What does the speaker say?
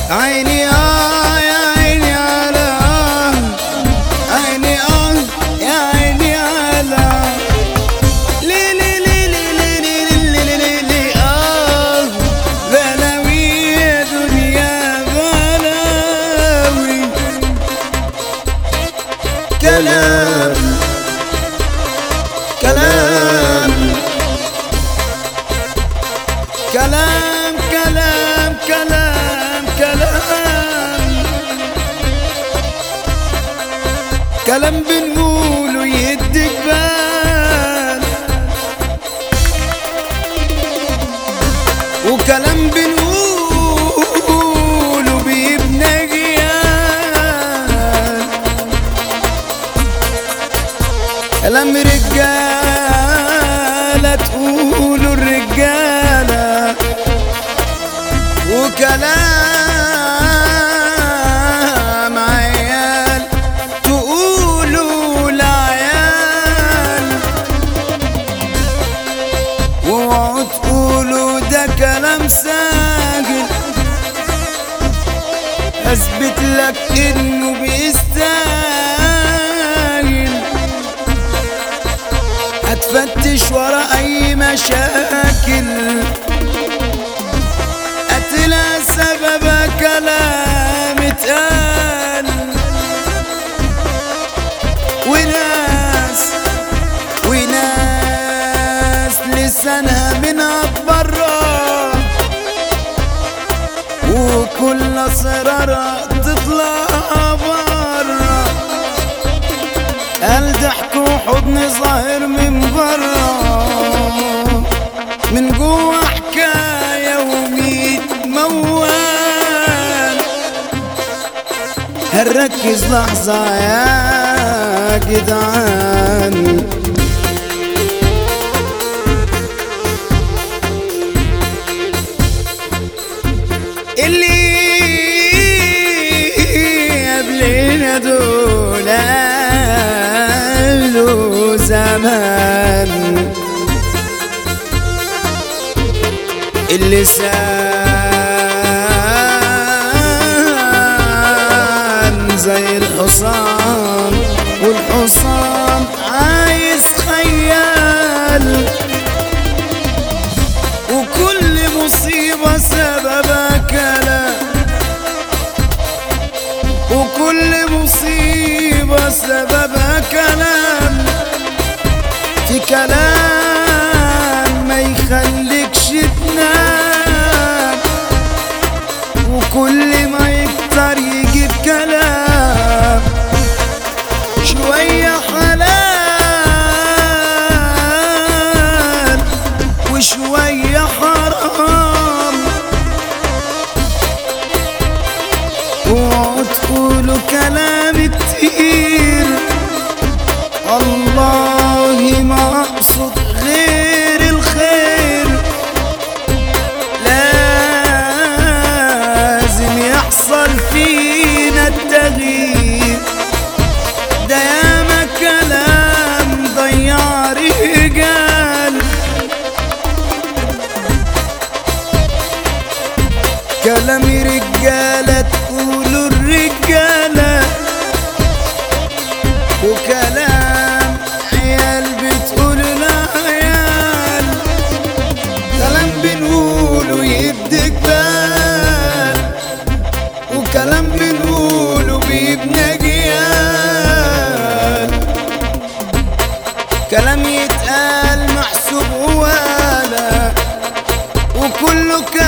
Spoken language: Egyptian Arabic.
عيني اه يا عيني على اه عيني اه يا عيني على لي لي لي لي لي لي لي لي لي لي اه بلاوي يا دنيا بلاوي كلام كلام كلام كلام كلام كلام كلام بنقوله يدي جبال وكلام بنقوله بيبنى جيال كلام رجالة تقولوا الرجالة وكلام عيال تقولوا العيال واوعوا تقولوا ده كلام ساجل اثبت لك انه بيستاهل هتفتش ورا اي مشاكل هتلاقي سبب كلام اتقال وناس وناس لسانها بنعبرها وكل اسرارها تطلع برا قال ضحكوا حضن ظاهر من برا من جوا حكاية وميت موال هنركز لحظة يا جدعان اللي قبلنا دول قالوا زمان اللي سان زي الحصان والحصان عايز خيال وكل مصيبة سببها كلام وكل مصيبة سببها كلام في كلام ما يخليكش تنام وكل ما يكتر يجيب كلام شوية حلال وشوية حرام اوعوا تقولوا كلام كتير والله ما اقصد غير الخير لازم يحصل فينا التغيير ده ياما كلام ضيع رجال كلام رجالة تقولوا الرجالة وكلام عيال بتقول العيال كلام بنقوله يدي جبال وكلام بنقوله بيبنى جيال كلام يتقال محسوب ولا وكله كلام